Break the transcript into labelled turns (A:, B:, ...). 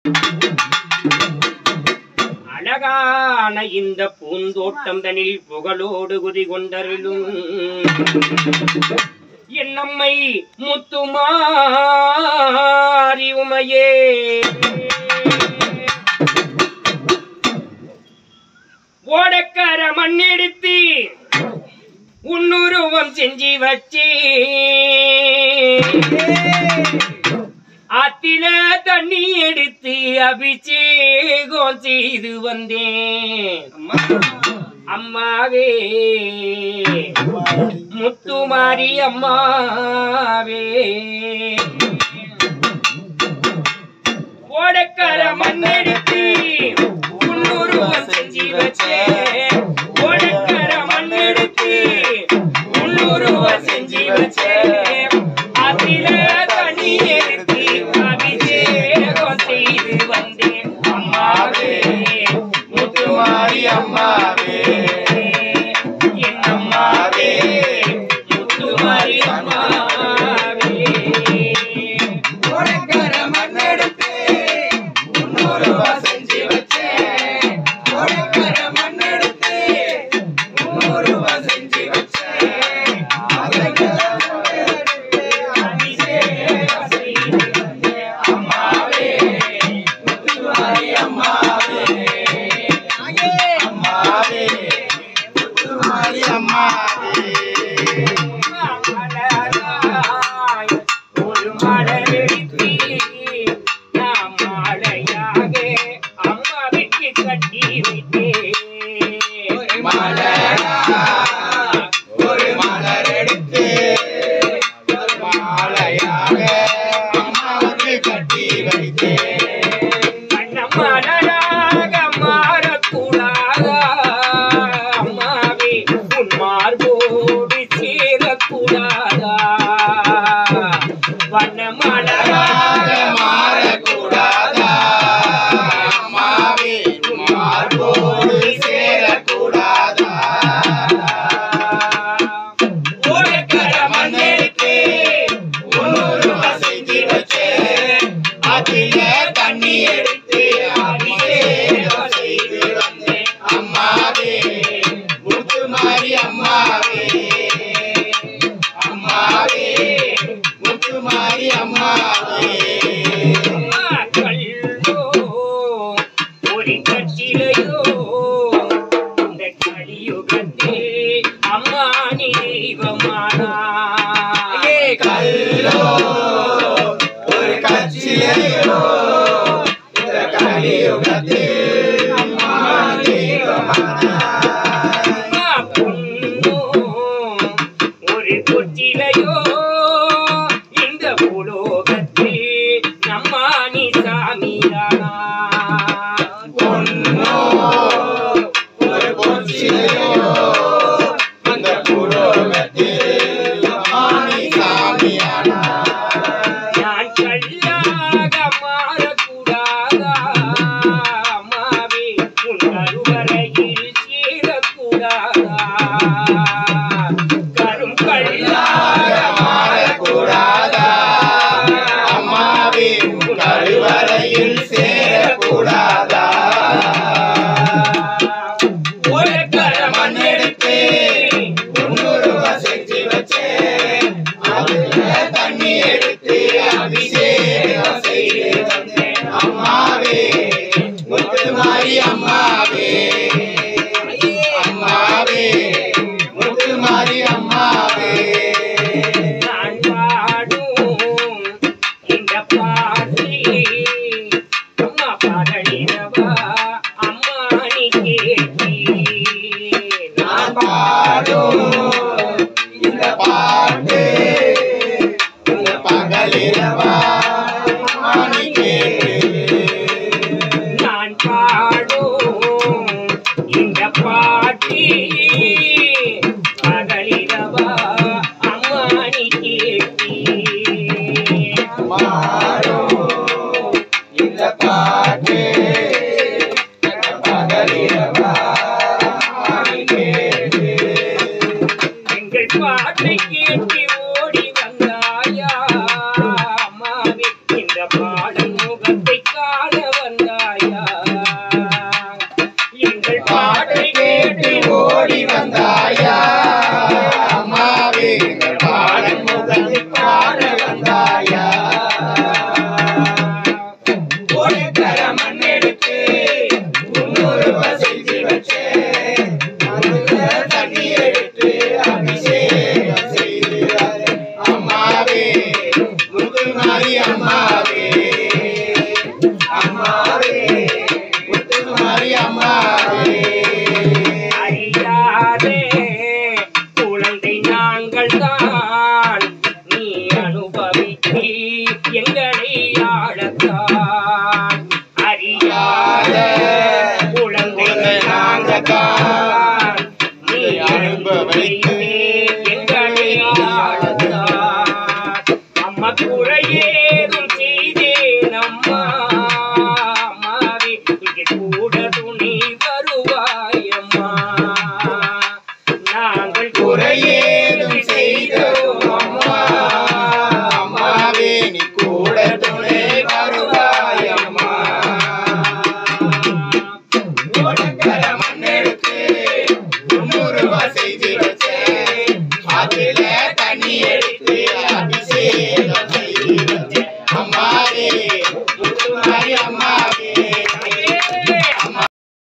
A: அழகான இந்த பூந்தோட்டம் தனில் புகழோடு குதி கொண்டருளும் என்னம்மை முத்துமாரி உமையே ஓடக்கார மண்ணெடுத்து உன்னுருவம் செஞ்சு வச்சே ஆத்தில தண்ணி எடுத்து அபிஷேகம் செய்து வந்தேன் அம்மாவே முத்துமாரி அம்மாவே ஓடக்கார மண்ணெடுத்து உன்னுருவம் செஞ்சு வச்சேன் ஓடக்கார மண்ணெடுத்து உன்னுருவம் செஞ்சு வச்சேன் அதில தண்ணி எடுத்து அபிஷேகம் செய்து வந்தேன் அம்மாவே முத்துமாரி அம்மாவே என் அம்மாவே முத்துமாரி அம்மாவே
B: உனக்கர மண்ணெடுத்து உன்னொருவ செஞ்சு வச்சேன் உனக்கர மண்ணெடுத்து உன்னொருவ செஞ்சு வச்சேன் அதைக்கெல்லாம் எடுத்து அபிஷேகம் செய்து வந்தேன். அம்மாவே முத்துமாரி அம்மாவே அம்மாவே முத்துமாரி அம்மாவே
A: மலராய் ஒரு மலரெடுத்து நாம் மாலையாக அம்மாவுக்கு கட்டி வைத்தேன்
B: மலரா ஒரு மலர் எடுத்து ஒரு மாலையாக அம்மாவுக்கு கட்டி வைத்தேன்
A: கண்ணம் மலராக மாறக்கூடாதா அம்மாவே உன் மார்போடு சேரக்கூடாதா வண்ண
B: மலராக
A: மலராக
B: மாறக்கூடாதா அம்மாவே மார்போடு சேரக்கூடாதா ஓடக்கர மண்ணெடுத்து உன்னொருவ செஞ்சு வச்சேன் அதில தண்ணி எடுத்து அபிஷேகம் செய்து வந்தேன் அம்மாவே முத்துமாரி அம்மாவே அம்மாவே முத்துமாரி அம்மாவே
A: கல்லோ ஒரு கட்டிலையோ இந்த கலியுகத்தில் அம்மா நீ தெய்வமானா
B: ஏ கல்லோ ஒரு கட்சியோ இந்த கலியுகத்தில் அம்மா தெய்வமானா
A: அம்மா பொண்ணோ ஒரு கொட்டிலையோ இந்த புலோகத்தில் நம்மா நீ சாமியானா
B: பொன்னோ ஒரு பொச்சிலையோ அந்த புரோகத்தில் அம்மானி சாமியானா
A: நான் கல்லாக மாறக்கூடாதா அம்மாவே உன் கருவறையில் சேரக்கூடாதா கரும்
B: கல்லாக
A: கல்லாக
B: மாறக்கூடாதா அம்மாவே உன் கருவறையில் சேரக்கூடாதா உலக்கர மண்ணெடுத்து உன்னுருவ செஞ்சு வச்சேன் அதுல தண்ணி எடுத்து அபிஷேகம் செய்து வந்தேன் அம்மாவே முத்துமாரி அம்மாவே அம்மாவே முத்துமாரி அம்மாவே
A: நான் பாடும் இந்த பாட்டி அம்மா பாடலினவா அம்மா நீ கேட்டி
B: நான் பாடும் இந்த பாட்டு உங்க பகலிரவா மணி கேட்டு
A: நான் பாடும் இந்த பாட்டி பகலிரவா அம்மா நீ கேட்டி
B: பாடும் இந்த பாட்டு உங்க பகலிரவா மணி கேட்டு
A: எங்கள் பாட்டை கேட்டு ஓடி வந்தாயா அம்மாவே இந்த பாடல் முகத்தை காண வந்தாயா எங்கள்
B: பாட்டு
A: பாட்டை
B: கேட்டு ஓடி வந்தாயா அம்மாவே எங்கள் பாடல் முதலில் பாட வந்தாயா ஒழுக்கர மண்ணெடுத்து முன்னூறு செஞ்சு வச்சு அதுல தண்ணி எடுத்து அபிஷேகம் செய்து அம்மாவே முத்துமாரி அம்மாவே அம்மாவே